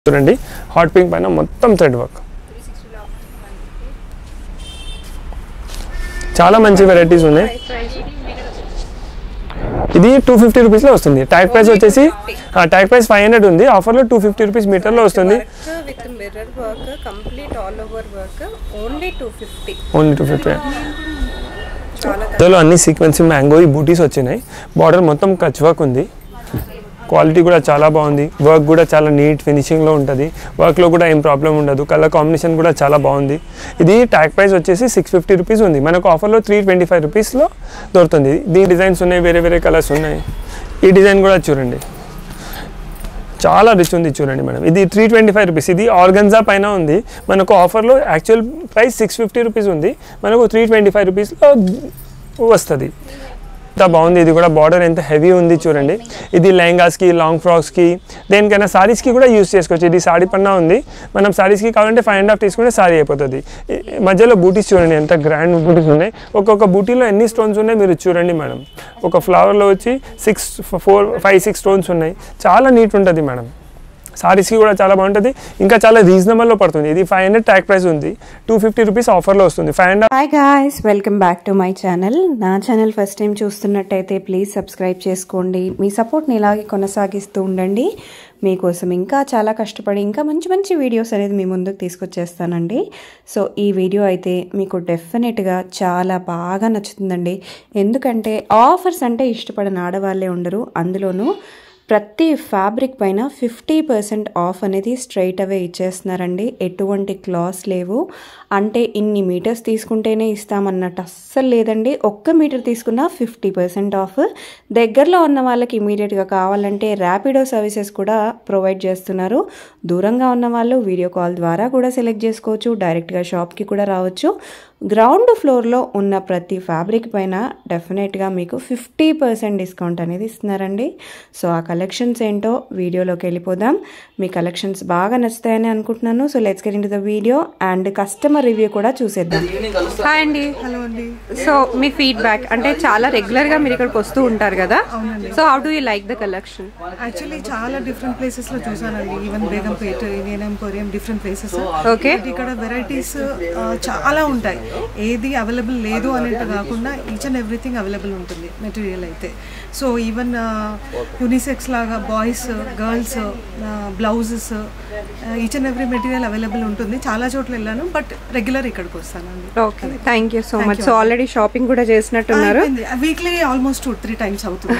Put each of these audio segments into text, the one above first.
చూడండి hot pink పైన మొత్తం థ్రెడ్ వర్క్ చాలా మంచి వెరైటీస్ ఉన్నాయి ఇది టూ ఫిఫ్టీ రూపీస్లో వస్తుంది ట్యాగ్ ప్రైస్ వచ్చేసి ట్యాగ్ ప్రైస్ ఫైవ్ హండ్రెడ్ ఉంది ఆఫర్లో టూ ఫిఫ్టీ రూపీస్ మీటర్లో వస్తుంది work with mirror work complete all over work only two fifty only two fifty చాలా ఇందులో అన్ని సీక్వెన్స్ మ్యాంగో ఈ బూటీస్ వచ్చినాయి బార్డర్ మొత్తం కచ్ వర్క్ ఉంది క్వాలిటీ కూడా చాలా బాగుంది వర్క్ కూడా చాలా నీట్ ఫినిషింగ్లో ఉంటుంది వర్క్లో కూడా ఏం ప్రాబ్లం ఉండదు కలర్ కాంబినేషన్ కూడా చాలా బాగుంది ఇది ట్యాగ్ ప్రైస్ వచ్చేసి సిక్స్ ఫిఫ్టీ రూపీస్ ఉంది మనకు ఆఫర్లో త్రీ ట్వంటీ ఫైవ్ రూపీస్లో దొరుకుతుంది దీని డిజైన్స్ ఉన్నాయి వేరే వేరే కలర్స్ ఉన్నాయి ఈ డిజైన్ కూడా చూడండి చాలా రిచ్ ఉంది చూడండి మేడం ఇది త్రీ ట్వంటీ ఫైవ్ రూపీస్ ఇది ఆర్గన్జా పైన ఉంది మనకు ఆఫర్లో actual price six fifty rupees ఉంది మనకు త్రీ ట్వంటీ ఫైవ్ రూపీస్లో వస్తుంది ఎంత బాగుంది ఇది కూడా బార్డర్ ఎంత హెవీ ఉంది చూడండి ఇది లెహంగాస్కి లాంగ్ ఫ్రాక్స్కి దేనికైనా సారీస్కి కూడా యూస్ చేసుకోవచ్చు ఇది సారీ పన్నా ఉంది మనం సారీస్కి కావాలంటే ఫైవ్ అండ్ హాఫ్ తీసుకుంటే సారీ అయిపోతుంది ఈ- మధ్యలో బూటీస్ చూడండి ఎంత గ్రాండ్ బూటీస్ ఉన్నాయి ఒక్కొక్క బూటీలో ఎన్ని స్టోన్స్ ఉన్నాయి మీరు చూడండి మేడం ఒక ఫ్లవర్లో వచ్చి six four five six stones ఉన్నాయి చాలా నీట్ ఉంటుంది మేడం సారీస్కి కూడా చాలా బాగుంటుంది ఇంకా చాలా రీజనబుల్లో పడుతుంది ఇది ఫైవ్ హండ్రెడ్ ట్యాక్ ప్రైస్ ఉంది టూ ఫిఫ్టీ రూపీస్ ఆఫర్లో వస్తుంది five hundred hi guys welcome back to my channel నా ఛానల్ ఫస్ట్ టైం చూస్తున్నట్టయితే ప్లీజ్ సబ్స్క్రైబ్ చేసుకోండి మీ సపోర్ట్ని ఇలాగే కొనసాగిస్తూ ఉండండి మీకోసం ఇంకా చాలా కష్టపడి ఇంకా మంచి మంచి వీడియోస్ అనేది మీ ముందుకు తీసుకొచ్చేస్తానండి సో ఈ వీడియో అయితే మీకు డెఫినెట్గా చాలా బాగా నచ్చుతుందండి ఎందుకంటే ఆఫర్స్ అంటే ఇష్టపడని ఆడవాళ్ళే ఉండరు అందులోనూ ప్రతి ఫ్యాబ్రిక్ పైన ఫిఫ్టీ పర్సెంట్ ఆఫ్ అనేది స్ట్రైట్ అవే ఇచ్చేస్తున్నారండి ఎటువంటి క్లాస్ లేవు అంటే ఇన్ని మీటర్స్ తీసుకుంటేనే ఇస్తామన్నట్టు అస్సలు లేదండి ఒక్క మీటర్ తీసుకున్నా ఫిఫ్టీ పర్సెంట్ ఆఫ్ దగ్గరలో ఉన్న వాళ్ళకి ఇమీడియట్గా కావాలంటే ర్యాపిడో సర్వీసెస్ కూడా ప్రొవైడ్ చేస్తున్నారు దూరంగా ఉన్న వాళ్ళు వీడియో కాల్ ద్వారా కూడా సెలెక్ట్ చేసుకోవచ్చు డైరెక్ట్గా షాప్కి కూడా రావచ్చు గ్రౌండ్ ఫ్లోర్లో ఉన్న ప్రతి ఫ్యాబ్రిక్ పైన డెఫినెట్గా మీకు ఫిఫ్టీ పర్సెంట్ డిస్కౌంట్ అనేది ఇస్తున్నారండి సో ఆ కలెక్షన్స్ ఏంటో వీడియోలోకి వెళ్ళిపోదాం మీ కలెక్షన్స్ బాగా నచ్చుతాయని అనుకుంటున్నాను so let's get in the video and customer review కూడా చూసేద్దాం హాయ్ అండి హలో అండి సో మీ ఫీడ్బ్యాక్ అంటే చాలా రెగ్యులర్ గా మీరు ఇక్కడికి వస్తూ ఉంటారు కదా so how do you like the collection actually చాలా డిఫరెంట్ ప్లేసెస్ లో చూసానండి even Begumpet Indian emporium different places Okay. ఇక్కడ వెరైటీస్ చాలా ఉంటాయి ఏది అవైలబుల్ లేదు అనేట్టు కాకుండా ఈచ్ అండ్ ఎవ్రీథింగ్ అవైలబుల్ ఉంటుంది మెటీరియల్ అయితే సో ఈవెన్ యూనిసెక్స్ లాగా boys girls blouses each and every material available ఉంటుంది చాలా చోట్ల వెళ్ళాను బట్ రెగ్యులర్ ఇక్కడికి వస్తానండి okay thank you so much so already shopping కూడా చేసినట్టున్నారు weekly almost two three times అవుతుంది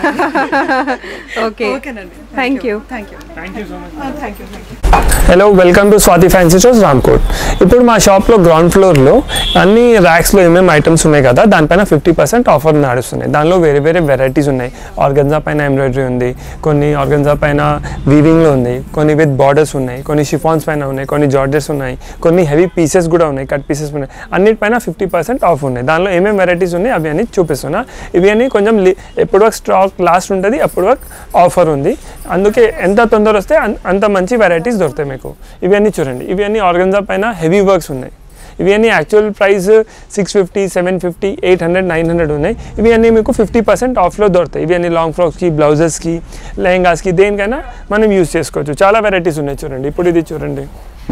ఓకే ఓకేనండి thank you thank you thank you so much thank you thank you hello welcome to Swathi fancy stores Ramkote ఇప్పుడు మా షాప్లో ground ఫ్లోర్లో అన్ని ర్యాక్స్లో ఏమేమి ఐటమ్స్ ఉన్నాయి కదా దానిపైన ఫిఫ్టీ పర్సెంట్ ఆఫర్ నడుస్తున్నాయి దానిలో వేరే వేరే వెరైటీస్ ఉన్నాయి ఆర్గన్జా పైన ఎంబ్రాయిడరీ ఉంది కొన్ని ఆర్గన్జా పైన వీవింగ్లో ఉంది కొన్ని విత్ బార్డర్స్ ఉన్నాయి కొన్ని షిఫాన్స్ పైన ఉన్నాయి కొన్ని జార్జెస్ ఉన్నాయి కొన్ని హెవీ పీసెస్ కూడా ఉన్నాయి కట్ పీసెస్ ఉన్నాయి అన్నిటిపైన ఫిఫ్టీ పర్సెంట్ ఆఫ్ ఉన్నాయి దానిలో ఏమేమి వెరైటీస్ ఉన్నాయి అవి అన్ని చూపిస్తున్నా ఇవి అన్ని కొంచెం లి- ఎప్పుడు వరకు స్టాక్ లాస్ట్ ఉంటుంది అప్పుడు వరకు ఆఫర్ ఉంది అందుకే ఎంత తొందర వస్తే అన్- అంత మంచి వెరైటీస్ దొరుకుతాయి మీకు ఇవి అన్ని చూడండి ఇవి అన్ని ఆర్గన్జా పైన హెవీ వర్క్స్ ఉన్నాయి ఇవి అన్ని actual price six fifty seven fifty eight hundred nine hundred ఉన్నాయి ఇవి అన్ని మీకు ఫిఫ్టీ పర్సెంట్ ఆఫ్లో దొరుకుతాయి ఇవి అన్ని లాంగ్ ఫ్రాక్స్కి బ్లౌజెస్కి లెహంగాస్కి దేనికైనా మనం యూస్ చేసుకోవచ్చు చాలా వెరైటీస్ ఉన్నాయి చూడండి ఇప్పుడు ఇది చూడండి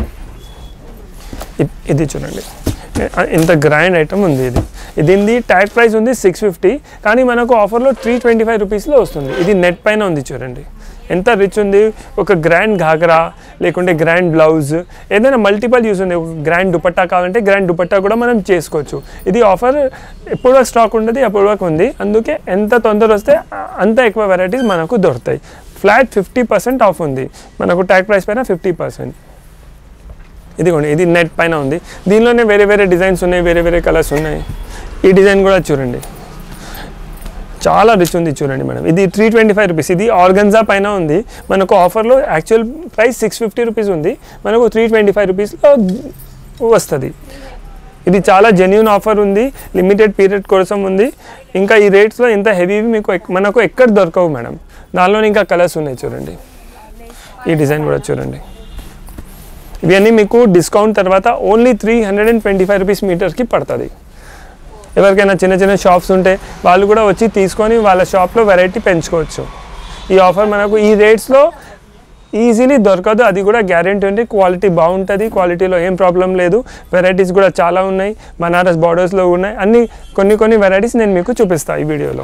ఇ- ఇది చూడండి ఎ- ఇంత గ్రాండ్ ఐటమ్ ఉంది ఇది దీనిది ట్యాగ్ ప్రైస్ ఉంది సిక్స్ ఫిఫ్టీ కానీ మనకు ఆఫర్లో త్రీ ట్వంటీ ఫైవ్ రూపీస్లో వస్తుంది ఇది నెట్ పైన ఉంది చూడండి ఎంత రిచ్ ఉంది ఒక గ్రాండ్ ఘాగ్రా లేకుంటే గ్రాండ్ బ్లౌజ్ ఏదైనా మల్టిపల్ యూస్ ఉంది ఒక గ్రాండ్ దుపట్టా కావాలంటే గ్రాండ్ దుపట్టా కూడా మనం చేసుకోవచ్చు ఇది ఆఫర్ ఎప్పుడు వరకు స్టాక్ ఉంటుంది అప్పుడు వరకు ఉంది అందుకే ఎంత తొందర వస్తే అ- అంత ఎక్కువ వెరైటీస్ మనకు దొరుకుతాయి ఫ్లాట్ ఫిఫ్టీ పర్సెంట్ ఆఫ్ ఉంది మనకు ట్యాగ్ ప్రైస్ పైన ఫిఫ్టీ పర్సెంట్ ఇదిగోండి ఇది నెట్ పైన ఉంది దీనిలోనే వేరే వేరే డిజైన్స్ ఉన్నాయి వేరే వేరే కలర్స్ ఉన్నాయి ఈ డిజైన్ కూడా చూడండి చాలా రిచ్ ఉంది చూడండి మేడం ఇది త్రీ ట్వంటీ ఫైవ్ రూపీస్ ఇది ఆర్గన్జా పైన ఉంది మనకు ఆఫర్లో actual price six fifty rupees ఉంది మనకు త్రీ ట్వంటీ ఫైవ్ రూపీస్లో వస్తుంది ఇది చాలా జెన్యున్ ఆఫర్ ఉంది లిమిటెడ్ పీరియడ్ కోసం ఉంది ఇంకా ఈ రేట్స్లో ఇంత హెవీ మీకు ఎక్- మనకు ఎక్కడ దొరకవు మేడం దానిలో ఇంకా కలర్స్ ఉన్నాయి చూడండి ఈ డిజైన్ కూడా చూడండి ఇవన్నీ మీకు డిస్కౌంట్ తర్వాత only three hundred and twenty five rupees మీటర్కి పడుతుంది ఎవరికైనా చిన్న చిన్న షాప్స్ ఉంటే వాళ్ళు కూడా వచ్చి తీసుకొని వాళ్ళ షాప్లో వెరైటీ పెంచుకోవచ్చు ఈ ఆఫర్ మనకు ఈ రేట్స్లో ఈజీలీ దొరకదు అది కూడా గ్యారెంటీ ఉంది క్వాలిటీ బాగుంటుంది క్వాలిటీలో ఏం ప్రాబ్లం లేదు వెరైటీస్ కూడా చాలా ఉన్నాయి బనారస్ బార్డర్స్లో ఉన్నాయి అన్ని కొన్ని కొన్ని వెరైటీస్ నేను మీకు చూపిస్తాను ఈ వీడియోలో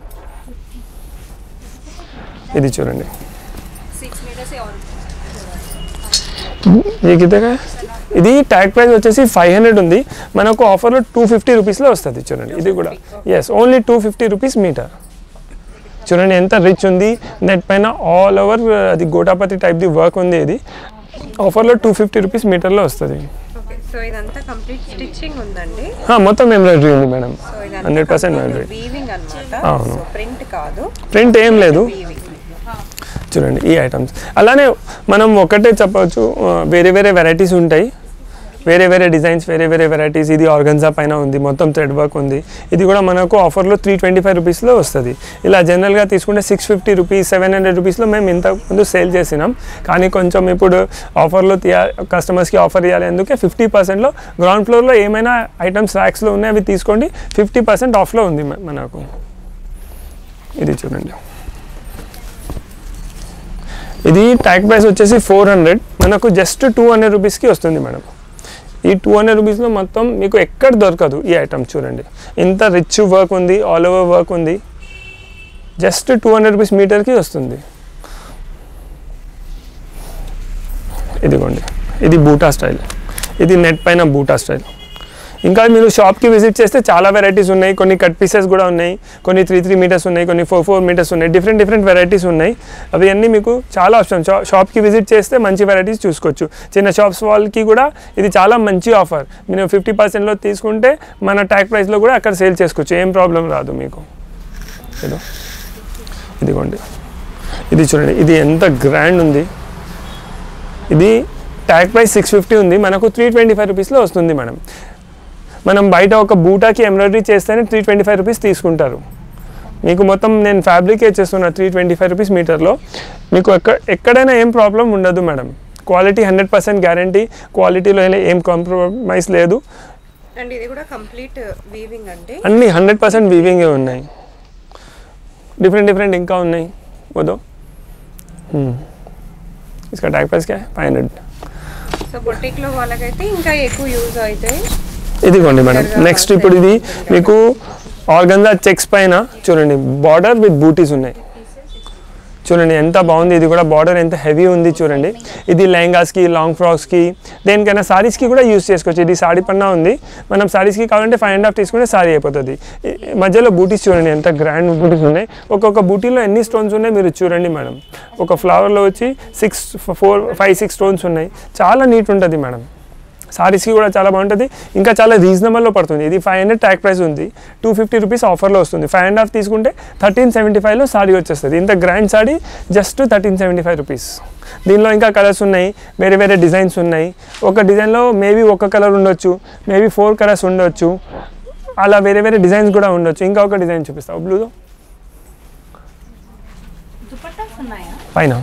ఇది చూడండి ये कितने का है? ఇది ట్యాగ్ ప్రైస్ వచ్చేసి ఫైవ్ హండ్రెడ్ ఉంది మనకు ఆఫర్లో టూ ఫిఫ్టీ రూపీస్లో వస్తుంది చూడండి ఇది కూడా yes only two fifty rupees meter చూడండి ఎంత రిచ్ ఉంది నెట్ పైన ఆల్ ఓవర్ అది గోటాపతి టైప్ది వర్క్ ఉంది ఇది ఆఫర్లో టూ ఫిఫ్టీ రూపీస్ మీటర్లో వస్తుంది ఓకే సో ఇదంతా కంప్లీట్ స్టిచ్చింగ్ ఉందండి ఆ, మొత్తం ఎంబ్రాయిడరీ ఉంది మేడం సో ఇదంతా హండ్రెడ్ పర్సెంట్ ఎంబ్రాయిడరీ వీవింగ్ అనమాట అవును. సో ప్రింట్ కాదు ప్రింట్ ఏం లేదు వీవింగ్ చూడండి ఈ ఐటమ్స్ అలానే మనం ఒకటే చెప్పవచ్చు ఆ, వేరే వేరే వెరైటీస్ ఉంటాయి వేరే వేరే డిజైన్స్ వేరే వేరే వెరైటీస్ ఇది ఆర్గన్జా పైన ఉంది మొత్తం థ్రెడ్ వర్క్ ఉంది ఇది కూడా మనకు ఆఫర్లో త్రీ ట్వంటీ ఫైవ్ రూపీస్లో వస్తుంది ఇలా జనరల్గా తీసుకుంటే six fifty rupees seven hundred రూపీస్లో మేము ఇంత ముందు సేల్ చేసినాం కానీ కొంచెం ఇప్పుడు ఆఫర్లో తీయ కస్టమర్స్కి ఆఫర్ ఇవ్వాలి అందుకే ఫిఫ్టీ పర్సెంట్లో గ్రౌండ్ ఫ్లోర్లో ఏమైనా ఐటమ్స్ ర్యాక్స్లో ఉన్నాయి అవి తీసుకోండి ఫిఫ్టీ పర్సెంట్ ఆఫ్లో ఉంది మ- మనకు ఇది చూడండి ఇది ట్యాగ్ ప్రైస్ వచ్చేసి ఫోర్ హండ్రెడ్ మనకు జస్ట్ టూ హండ్రెడ్ రూపీస్కి వస్తుంది మేడం ఈ టూ హండ్రెడ్ రూపీస్లో మొత్తం మీకు ఎక్కడ దొరకదు ఈ ఐటమ్ చూడండి ఇంత రిచ్ వర్క్ ఉంది ఆల్ ఓవర్ వర్క్ ఉంది జస్ట్ టూ హండ్రెడ్ రూపీస్ మీటర్కి వస్తుంది ఇదిగోండి ఇది బూటా స్టైల్ ఇది నెట్ పైన బూటా స్టైల్ ఇంకా మీరు షాప్కి విజిట్ చేస్తే చాలా వెరైటీస్ ఉన్నాయి కొన్ని కట్ పీసెస్ కూడా ఉన్నాయి కొన్ని త్రీ త్రీ మీటర్స్ ఉన్నాయి కొన్ని ఫోర్ ఫోర్ మీటర్స్ ఉన్నాయి డిఫరెంట్ డిఫరెంట్ వెరైటీస్ ఉన్నాయి అవి అన్నీ మీకు చాలా ఆప్షన్ షా షాప్కి విజిట్ చేస్తే మంచి వెరైటీస్ చూసుకోవచ్చు చిన్న షాప్స్ వాళ్ళకి కూడా ఇది చాలా మంచి ఆఫర్ మీరు ఫిఫ్టీ పర్సెంట్లో తీసుకుంటే మన ట్యాక్ ప్రైస్లో కూడా అక్కడ సేల్ చేసుకోవచ్చు ఏం ప్రాబ్లం రాదు మీకు ఇదో ఇదిగోండి ఇది చూడండి ఇది ఎంత గ్రాండ్ ఉంది ఇది ట్యాగ్ ప్రైస్ సిక్స్ ఫిఫ్టీ ఉంది మనకు త్రీ ట్వంటీ ఫైవ్ రూపీస్లో వస్తుంది మేడం మనం బయట ఒక బూటాకి ఎంబ్రాయిడరీ చేస్తేనే త్రీ ట్వంటీ ఫైవ్ రూపీస్ తీసుకుంటారు మీకు మొత్తం నేను ఫ్యాబ్రికే చేస్తున్నా త్రీ ట్వంటీ ఫైవ్ రూపీస్ మీటర్లో మీకు ఎక్కడ ఎక్కడైనా ఏం ప్రాబ్లం ఉండదు madam quality hundred percent guarantee క్వాలిటీలో ఏం కాంప్రమైజ్ లేదు అండ్ ఇది కూడా కంప్లీట్ వీవింగ్ అండి అన్నీ హండ్రెడ్ పర్సెంట్ వీవింగే ఉన్నాయి డిఫరెంట్ డిఫరెంట్ ఇంకా ఉన్నాయి వదో इसका टैग प्राइस क्या है फाइव हंड्रेड సో బొటిక్ లో వాళ్ళకైతే ఇంకా ఎక్కువ యూజ్ అవుతాయి ఇదిగోండి మేడం నెక్స్ట్ ఇప్పుడు ఇది మీకు ఆర్గంజా చెక్స్ పైన చూడండి బార్డర్ విత్ బూటీస్ ఉన్నాయి చూడండి ఎంత బాగుంది ఇది కూడా బార్డర్ ఎంత హెవీ ఉంది చూడండి ఇది లెహంగాస్కి లాంగ్ ఫ్రాక్స్కి దేనికైనా సారీస్కి కూడా యూస్ చేసుకోవచ్చు ఇది సారీ పన్నా ఉంది మనం సారీస్కి కావాలంటే ఫైవ్ అండ్ హాఫ్ తీసుకుంటే సారీ అయిపోతుంది ఈ- మధ్యలో బూటీస్ చూడండి ఎంత గ్రాండ్ బూటీస్ ఉన్నాయి ఒక్కొక్క బూటీలో ఎన్ని స్టోన్స్ ఉన్నాయి మీరు చూడండి మేడం ఒక ఫ్లవర్లో వచ్చి six four five six stones ఉన్నాయి చాలా నీట్ ఉంటుంది మేడం సారీస్కి కూడా చాలా బాగుంటుంది ఇంకా చాలా రీజనబుల్లో పడుతుంది ఇది ఫైవ్ హండ్రెడ్ ట్యాక్ ప్రైస్ ఉంది టూ ఫిఫ్టీ రూపీస్ ఆఫర్లో వస్తుంది ఫైవ్ అండ్ హాఫ్ తీసుకుంటే థర్టీన్ సెవెంటీ ఫైవ్లో సారీ వచ్చేస్తుంది ఇంత grand sari just thirteen seventy five rupees దీనిలో ఇంకా కలర్స్ ఉన్నాయి వేరే వేరే డిజైన్స్ ఉన్నాయి ఒక డిజైన్లో మేబీ ఒక కలర్ ఉండొచ్చు మేబీ ఫోర్ కలర్స్ ఉండొచ్చు అలా వేరే వేరే డిజైన్స్ కూడా ఉండొచ్చు ఇంకా ఒక డిజైన్ చూపిస్తావు బ్లూలో పైన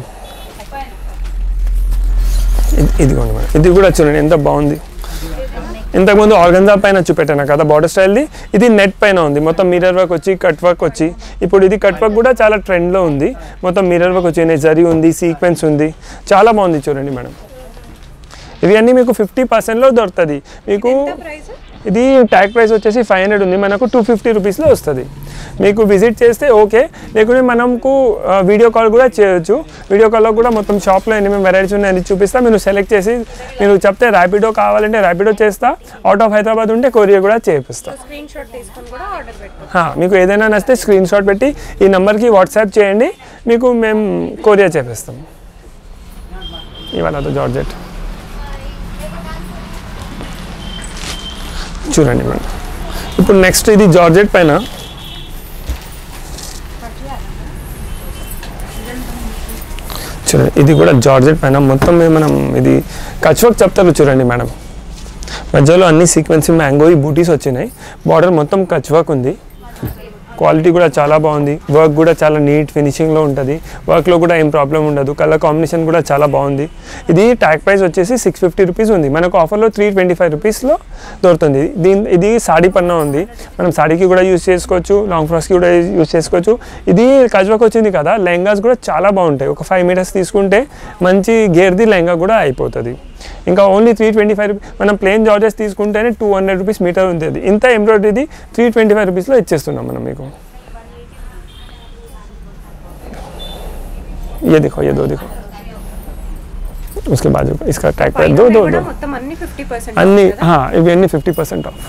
ఇది- ఇదిగోండి మేడం ఇది కూడా చూడండి ఎంత బాగుంది ఇంతకుముందు ఆర్గంజా పైన చూపెట్టాను కదా బార్డర్ స్టైల్ది ఇది నెట్ పైన ఉంది మొత్తం మిర్రర్ వర్క్ వచ్చి కట్ వర్క్ వచ్చి ఇప్పుడు ఇది కట్ వర్క్ కూడా చాలా ట్రెండ్లో ఉంది మొత్తం మిర్రర్ వర్క్ వచ్చి జరీ ఉంది సీక్వెన్స్ ఉంది చాలా బాగుంది చూడండి మేడం ఇవి అన్నీ మీకు ఫిఫ్టీ పర్సెంట్లో దొరుకుతుంది మీకు ప్రైస్ ఇది ట్యాగ్ ప్రైస్ వచ్చేసి ఫైవ్ హండ్రెడ్ ఉంది మనకు టూ ఫిఫ్టీ రూపీస్లో వస్తుంది మీకు విజిట్ చేస్తే ఓకే లేకుంటే మనకు ఆ, వీడియో కాల్ కూడా చేయొచ్చు వీడియో కాల్లో కూడా మొత్తం షాప్లో ఎన్ని మేము వెరైటీస్ ఉన్నాయని చూపిస్తా మీరు సెలెక్ట్ చేసి మీరు చెప్తే ర్యాపిడో కావాలంటే ర్యాపిడో చేస్తా అవుట్ ఆఫ్ హైదరాబాద్ ఉంటే కొరియర్ కూడా చేపిస్తా స్క్రీన్ షాట్ తీసుకొని కూడా ఆర్డర్ పెట్టు హా, మీకు ఏదైనా నచ్చితే స్క్రీన్ షాట్ పెట్టి ఈ నెంబర్కి వాట్సాప్ చేయండి మీకు మేము కొరియర్ చేపిస్తాం ఇవాళ జార్జెట్ చూడండి మేడం ఇప్పుడు నెక్స్ట్ ఇది జార్జెట్ పైన చూడండి ఇది కూడా జార్జెట్ పైన మొత్తం మీద మనం ఇది కచ్వర్క్ చెప్తారు చూడండి మేడం మధ్యలో అన్ని సీక్వెన్స్ మ్యాంగో ఈ బూటీస్ వచ్చినాయి బార్డర్ మొత్తం కచ్ వర్క్ ఉంది క్వాలిటీ కూడా చాలా బాగుంది వర్క్ కూడా చాలా నీట్ ఫినిషింగ్లో ఉంటుంది వర్క్లో కూడా ఏం ప్రాబ్లం ఉండదు కలర్ కాంబినేషన్ కూడా చాలా బాగుంది ఇది ట్యాగ్ ప్రైస్ వచ్చేసి సిక్స్ ఫిఫ్టీ రూపీస్ ఉంది మనకు ఆఫర్లో త్రీ ట్వంటీ ఫైవ్ రూపీస్లో దొరుకుతుంది దీని ఇది సాడీ పన్నా ఉంది మనం సాడీకి కూడా యూజ్ చేసుకోవచ్చు లాంగ్ ఫ్రాక్స్కి కూడా యూజ్ చేసుకోవచ్చు ఇది కజ్వాకి వచ్చింది కదా లెహంగాస్ కూడా చాలా బాగుంటాయి ఒక ఫైవ్ మీటర్స్ తీసుకుంటే మంచి గేర్ది లెహంగా కూడా అయిపోతుంది ఇంకా only three twenty five rupees మనం ప్లేన్ జార్జెస్ తీసుకుంటేనే టూ హండ్రెడ్ రూపీస్ మీటర్ ఉంది అది ఇంత ఎంబ్రాయిడరీది త్రీ ట్వంటీ ఫైవ్ రూపీస్లో ఇచ్చేస్తున్నాం మనం మీకు ये देखो ये दो देखो उसके बाजू का इसका टैग पे दो दो दो మొత్తం అన్ని ఫిఫ్టీ పర్సెంట్ అన్ని ఇవన్నీ ఫిఫ్టీ పర్సెంట్ ఆఫ్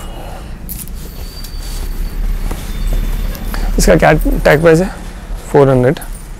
इसका क्या टैग प्राइस है four hundred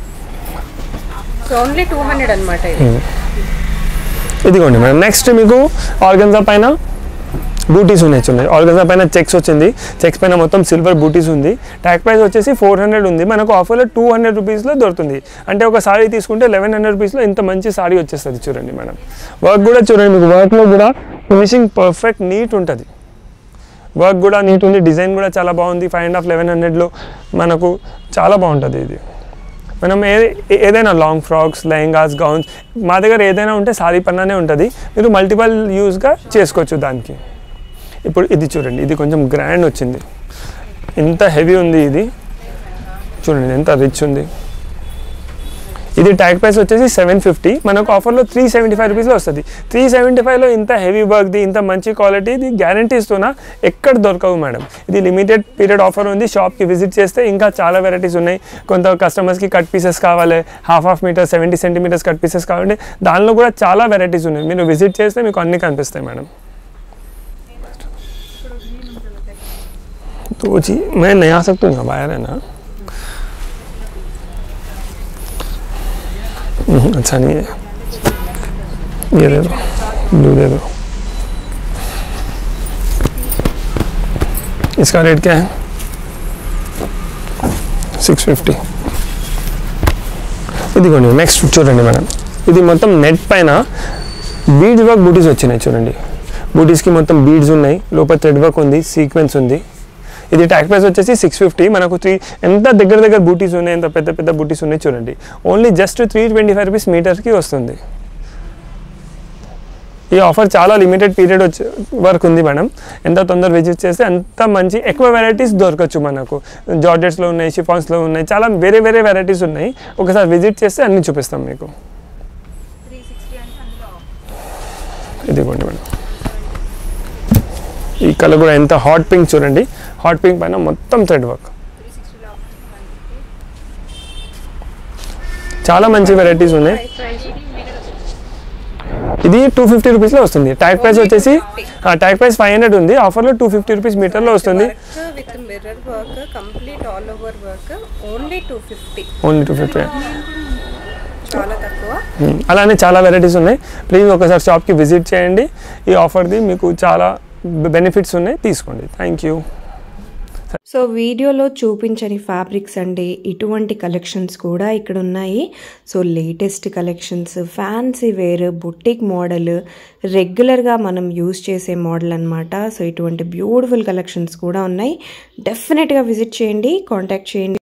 so only two hundred అనమాట ఇది ఇదిగోండి మేడం నెక్స్ట్ మీకు ఆర్గన్జా పైన బూటీస్ ఉన్నాయి చూడండి ఆర్గన్జా పైన చెక్స్ వచ్చింది చెక్స్ పైన మొత్తం సిల్వర్ బూటీస్ ఉంది ట్యాగ్ ప్రైస్ వచ్చేసి ఫోర్ హండ్రెడ్ ఉంది మనకు ఆఫర్లో టూ హండ్రెడ్ రూపీస్లో దొరుకుతుంది అంటే ఒక సారీ తీసుకుంటే లెవెన్ హండ్రెడ్ రూపీస్లో ఇంత మంచి సారీ వచ్చేస్తుంది చూడండి మేడం వర్క్ కూడా చూడండి మీకు వర్క్లో కూడా ఫినిషింగ్ పర్ఫెక్ట్ నీట్ ఉంటుంది వర్క్ కూడా నీట్ ఉంది డిజైన్ కూడా చాలా బాగుంది ఫైవ్ అండ్ హాఫ్ లెవెన్ హండ్రెడ్లో మనకు చాలా బాగుంటుంది ఇది మనం ఏ ఏదైనా లాంగ్ ఫ్రాక్స్ లెహంగాస్ గౌన్స్ మా దగ్గర ఏదైనా ఉంటే సారీ పన్నానే ఉంటుంది మీరు మల్టిపల్ యూస్గా చేసుకోవచ్చు దానికి ఇప్పుడు ఇది చూడండి ఇది కొంచెం గ్రాండ్ వచ్చింది ఎంత హెవీ ఉంది ఇది చూడండి ఎంత రిచ్ ఉంది ఇది ట్యాగ్ ప్రైస్ వచ్చేసి సెవెన్ ఫిఫ్టీ మనకు ఆఫర్లో త్రీ సెవెంటీ ఫైవ్ రూపీస్లో వస్తుంది త్రీ సెవెంటీ ఫైవ్లో ఇంత హెవీ వర్క్ది ఇంత మంచి క్వాలిటీ ఇది గ్యారంటీ ఇస్తున్నా ఎక్కడ దొరకవు మేడం ఇది లిమిటెడ్ పీరియడ్ ఆఫర్ ఉంది షాప్కి విజిట్ చేస్తే ఇంకా చాలా వెరైటీస్ ఉన్నాయి కొంత కస్టమర్స్కి కట్ పీసెస్ కావాలి half half meter seventy centimeters cut pieces కావాలంటే దానిలో కూడా చాలా వెరైటీస్ ఉన్నాయి మీరు విజిట్ చేస్తే మీకు అన్నీ కనిపిస్తాయి మేడం तो जी मैं नहीं आ सकता हूँ यहाँ बाहर है ना हम्म, अच्छा नहीं है ये दे दो ब्लू दे दो इसका रेट क्या है సిక్స్ ఫిఫ్టీ ఇదిగోండి నెక్స్ట్ చూడండి మేడం ఇది మొత్తం నెట్ పైన బీడ్స్ వర్క్ బూటీస్ వచ్చినాయి చూడండి బూటీస్కి మొత్తం బీడ్స్ ఉన్నాయి లోపల థ్రెడ్ వర్క్ ఉంది సీక్వెన్స్ ఉంది ఇది ట్యాక్ ప్రైస్ వచ్చేసి సిక్స్ ఫిఫ్టీ మనకు త్రీ ఎంత దగ్గర దగ్గర బూటీస్ ఉన్నాయి ఎంత పెద్ద పెద్ద బూటీస్ ఉన్నాయి చూడండి only just three twenty five rupees మీటర్కి వస్తుంది ఈ ఆఫర్ చాలా లిమిటెడ్ పీరియడ్ వచ్చి వరకు ఉంది మేడం ఎంత తొందర విజిట్ చేస్తే అంత మంచి ఎక్కువ వెరైటీస్ దొరకచ్చు మనకు జార్జెట్స్లో ఉన్నాయి షిఫాన్స్లో ఉన్నాయి చాలా వేరే వేరే వెరైటీస్ ఉన్నాయి ఒకసారి విజిట్ చేస్తే అన్నీ చూపిస్తాం మీకు ఇదిగోండి మేడం ఈ కలర్ కూడా ఎంత హాట్ పింక్ చూడండి హాట్ పింక్ పైన మొత్తం థ్రెడ్ వర్క్ చాలా మంచి వెరైటీస్ ఉన్నాయి ఇది టూ ఫిఫ్టీ రూపీస్లో వస్తుంది ట్యాగ్ ప్రైస్ వచ్చేసి ట్యాగ్ ప్రైస్ ఫైవ్ హండ్రెడ్ ఉంది ఆఫర్లో టూ ఫిఫ్టీ రూపీస్ మీటర్లో వస్తుంది work with mirror work complete all over work only two fifty only two fifty చాలా తక్కువ అలానే చాలా వెరైటీస్ ఉన్నాయి ప్లీజ్ ఒకసారి షాప్కి విజిట్ చేయండి ఈ ఆఫర్ది మీకు చాలా బెనిఫిట్స్ ఉన్నాయి తీసుకోండి థ్యాంక్ యూ సో వీడియోలో చూపించని ఫ్యాబ్రిక్స్ అండి ఇటువంటి కలెక్షన్స్ కూడా ఇక్కడ ఉన్నాయి so latest collections fancy wear boutique model రెగ్యులర్గా మనం యూస్ చేసే మోడల్ అనమాట సో ఇటువంటి బ్యూటిఫుల్ కలెక్షన్స్ కూడా ఉన్నాయి డెఫినెట్గా విజిట్ చేయండి కాంటాక్ట్ చేయండి